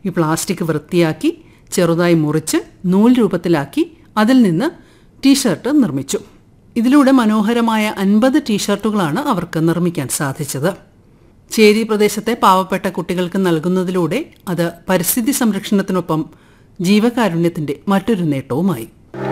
ഈ പ്ലാസ്റ്റിക് വൃത്തിയാക്കി ചെറുതായി മുറിച്ച് നൂൽ രൂപത്തിലാക്കി അതിൽ നിന്ന് ടീഷർട്ട് നിർമ്മിച്ചു ഇതിലൂടെ മനോഹരമായ അൻപത് ടീഷർട്ടുകളാണ് അവർക്ക് നിർമ്മിക്കാൻ സാധിച്ചത് ചേരി പ്രദേശത്തെ പാവപ്പെട്ട കുട്ടികൾക്ക് നൽകുന്നതിലൂടെ അത് പരിസ്ഥിതി സംരക്ഷണത്തിനൊപ്പം ജീവകാരുണ്യത്തിന്റെ മറ്റൊരു നേട്ടവുമായി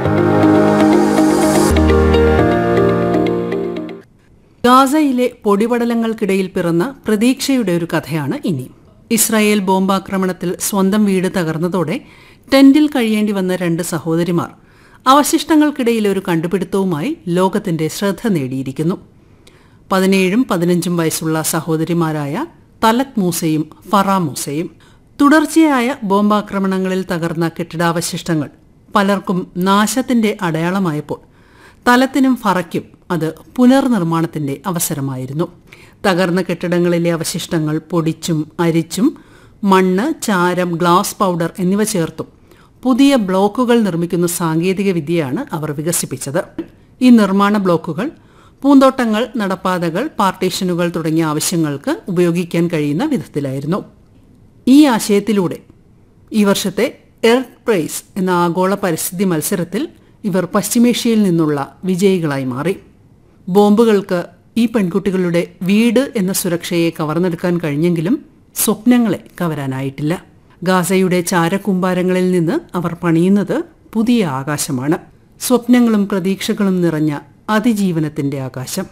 ഗാസയിലെ പൊടിപടലങ്ങൾക്കിടയിൽ പിറന്ന പ്രതീക്ഷയുടെ ഒരു കഥയാണ് ഇനി ഇസ്രായേൽ ബോംബാക്രമണത്തിൽ സ്വന്തം വീട് തകർന്നതോടെ ടെന്റിൽ കഴിയേണ്ടി വന്ന രണ്ട് സഹോദരിമാർ അവശിഷ്ടങ്ങൾക്കിടയിൽ ഒരു കണ്ടുപിടുത്തവുമായി ലോകത്തിന്റെ ശ്രദ്ധ നേടിയിരിക്കുന്നു പതിനേഴും പതിനഞ്ചും വയസ്സുള്ള സഹോദരിമാരായ തലക് മൂസയും ഫറ മൂസയും തുടർച്ചയായ ബോംബാക്രമണങ്ങളിൽ തകർന്ന കെട്ടിടാവശിഷ്ടങ്ങൾ പലർക്കും നാശത്തിന്റെ അടയാളമായപ്പോൾ തലത്തിനും ഫറയ്ക്കും അത് പുനർനിർമ്മാണത്തിന്റെ അവസരമായിരുന്നു തകർന്ന കെട്ടിടങ്ങളിലെ അവശിഷ്ടങ്ങൾ പൊടിച്ചും അരിച്ചും മണ്ണ് ചാരം ഗ്ലാസ് പൗഡർ എന്നിവ ചേർത്തും പുതിയ ബ്ലോക്കുകൾ നിർമ്മിക്കുന്ന സാങ്കേതിക വിദ്യയാണ് അവർ വികസിപ്പിച്ചത് ഈ നിർമ്മാണ ബ്ലോക്കുകൾ പൂന്തോട്ടങ്ങൾ നടപ്പാതകൾ പാർട്ടീഷനുകൾ തുടങ്ങിയ ആവശ്യങ്ങൾക്ക് ഉപയോഗിക്കാൻ കഴിയുന്ന വിധത്തിലായിരുന്നു ഈ ആശയത്തിലൂടെ ഈ വർഷത്തെ എർത്ത് പ്രൈസ് എന്ന ആഗോള പരിസ്ഥിതി മത്സരത്തിൽ ഇവർ പശ്ചിമേഷ്യയിൽ നിന്നുള്ള വിജയികളായി മാറി ബോംബുകൾക്ക് ഈ പെൺകുട്ടികളുടെ വീട് എന്ന സുരക്ഷയെ കവർന്നെടുക്കാൻ കഴിഞ്ഞെങ്കിലും സ്വപ്നങ്ങളെ കവരാനായിട്ടില്ല ഗാസയുടെ ചാരക്കൂമ്പാരങ്ങളിൽ നിന്ന് അവർ പണിയുന്നത് പുതിയ ആകാശമാണ് സ്വപ്നങ്ങളും പ്രതീക്ഷകളും നിറഞ്ഞ അതിജീവനത്തിന്റെ ആകാശം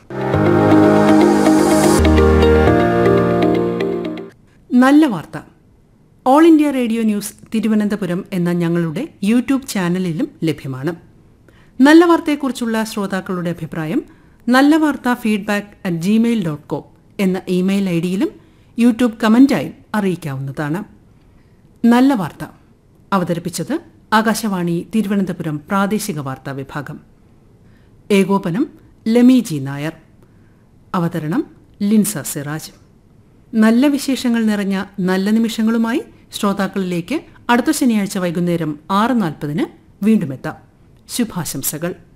നല്ല വാർത്ത all India radio news Thiruvananthapuram എന്ന ഞങ്ങളുടെ യൂട്യൂബ് ചാനലിലും ലഭ്യമാണ് നല്ല വാർത്തയെക്കുറിച്ചുള്ള ശ്രോതാക്കളുടെ അഭിപ്രായം നല്ല വാർത്ത feedback at Gmail dot com എന്ന ഇമെയിൽ ഐ ഡിയിലും യൂട്യൂബ് കമന്റായും അറിയിക്കാവുന്നതാണ് നല്ല വാർത്ത അവതരിപ്പിച്ചത് ആകാശവാണി തിരുവനന്തപുരം പ്രാദേശിക വാർത്താ വിഭാഗം ഏകോപനം ലമി ജി നായർ അവതരണം ലിൻസ സിറാജ് നല്ല വിശേഷങ്ങൾ നിറഞ്ഞ നല്ല നിമിഷങ്ങളുമായി ശ്രോതാക്കളിലേക്ക് അടുത്ത ശനിയാഴ്ച വൈകുന്നേരം ആറ് നാൽപ്പതിന് വീണ്ടും എത്താം ശുഭാശംസകൾ